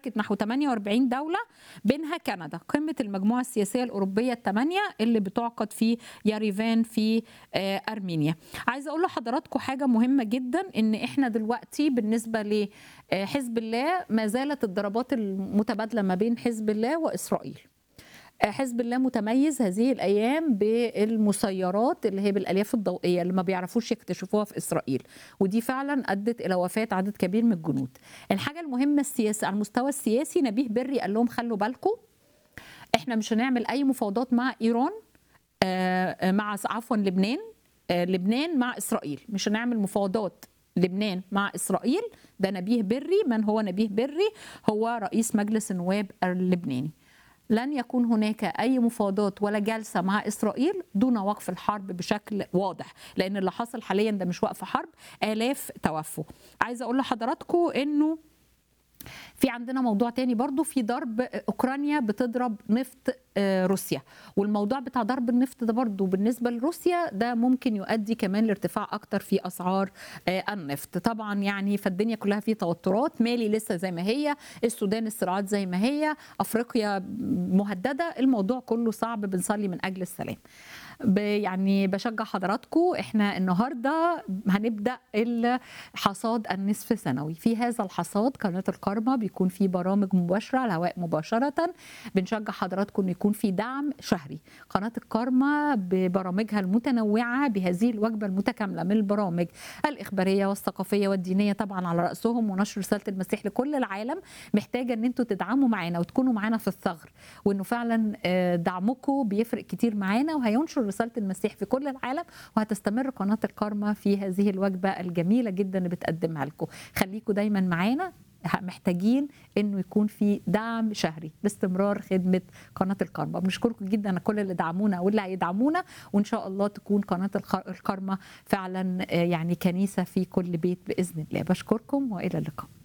شاركت نحو 48 دولة بينها كندا قمة المجموعة السياسية الأوروبية الثمانية اللي بتعقد في ياريفان في آه، أرمينيا عايزة أقول لحضراتكم حاجة مهمة جدا إن إحنا دلوقتي بالنسبة لحزب الله ما زالت الضربات المتبادلة ما بين حزب الله وإسرائيل حزب الله متميز هذه الايام بالمسيرات اللي هي بالالياف الضوئيه اللي ما بيعرفوش يكتشفوها في اسرائيل ودي فعلا ادت الى وفاه عدد كبير من الجنود الحاجه المهمه السياسه على المستوى السياسي نبيه بري قال لهم خلوا بالكم احنا مش هنعمل اي مفاوضات مع ايران آه، مع عفوا لبنان آه، لبنان مع اسرائيل مش هنعمل مفاوضات لبنان مع اسرائيل ده نبيه بري من هو نبيه بري هو رئيس مجلس النواب اللبناني لن يكون هناك اي مفاوضات ولا جلسه مع اسرائيل دون وقف الحرب بشكل واضح لان اللي حصل حاليا ده مش وقف حرب الاف توفوا عايزه اقول لحضراتكم انه في عندنا موضوع تاني برضو في ضرب اوكرانيا بتضرب نفط آه، روسيا والموضوع بتاع ضرب النفط ده برضو بالنسبه لروسيا ده ممكن يؤدي كمان لارتفاع اكتر في اسعار آه، النفط طبعا يعني فالدنيا كلها فيه توترات مالي لسه زي ما هي السودان الصراعات زي ما هي افريقيا مهدده الموضوع كله صعب بنصلي من اجل السلام ب- يعني بشجع حضراتكم احنا النهارده هنبدا الحصاد النصف سنوي في هذا الحصاد قناه الكارما بيكون في برامج مباشره على الهواء مباشره بنشجع حضراتكم ان يكون في دعم شهري قناه الكارما ببرامجها المتنوعه بهذه الوجبه المتكامله من البرامج الاخباريه والثقافيه والدينيه طبعا على راسهم ونشر رساله المسيح لكل العالم محتاجه ان انتوا تدعموا معانا وتكونوا معانا في الثغر وانه فعلا آه، دعمكم بيفرق كتير معانا وهينشر رساله المسيح في كل العالم وهتستمر قناه الكارما في هذه الوجبه الجميله جدا اللي بتقدمها لكم خليكم دايما معانا محتاجين انه يكون في دعم شهري لاستمرار خدمه قناه الكارما بنشكركم جدا على كل اللي دعمونا واللي هيدعمونا وان شاء الله تكون قناه الخ- الكارما فعلا آه، يعني كنيسه في كل بيت باذن الله بشكركم والى اللقاء